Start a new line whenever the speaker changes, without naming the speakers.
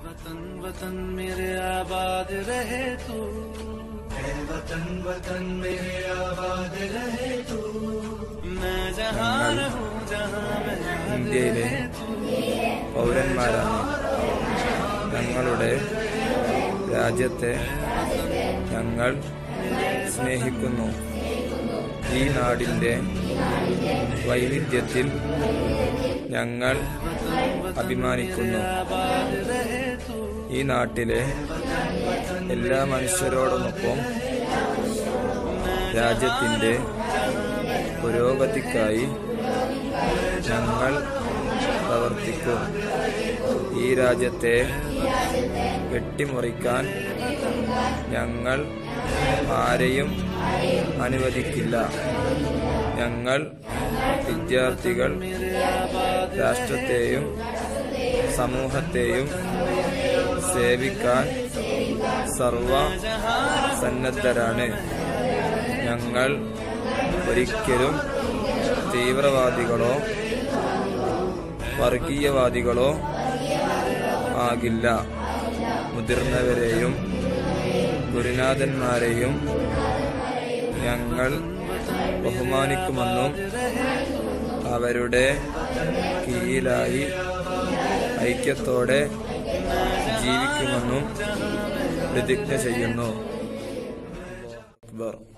वतन वतन मेरे आबाद रहे तू वतन वतन मेरे आबाद रहे तू मैं जहाँ रहूँ जहाँ मैं
ഇന്ത്യയിലെ പൗരന്മാരാണ് ഞങ്ങളുടെ രാജ്യത്തെ ഞങ്ങൾ സ്നേഹിക്കുന്നു ഈ നാടിൻ്റെ വൈവിധ്യത്തിൽ ഞങ്ങൾ അഭിമാനിക്കുന്നു ഈ നാട്ടിലെ എല്ലാ മനുഷ്യരോടുമൊപ്പം രാജ്യത്തിൻ്റെ പുരോഗതിക്കായി ഞങ്ങൾ പ്രവർത്തിക്കും ഈ രാജ്യത്തെ വെട്ടിമുറിക്കാൻ ഞങ്ങൾ ആരെയും അനുവദിക്കില്ല ഞങ്ങൾ വിദ്യാർത്ഥികൾ രാഷ്ട്രത്തെയും സമൂഹത്തെയും സേവിക്കാൻ സർവ സന്നദ്ധരാണ് ഞങ്ങൾ ഒരിക്കലും തീവ്രവാദികളോ വർഗീയവാദികളോ ആകില്ല മുതിർന്നവരെയും ഗുരുനാഥന്മാരെയും ഞങ്ങൾ ബഹുമാനിക്കുമെന്നും അവരുടെ കീഴിലായി ഐക്യത്തോടെ ജീവിക്കുമെന്നും പ്രതിജ്ഞ ചെയ്യുന്നു അക്ബർ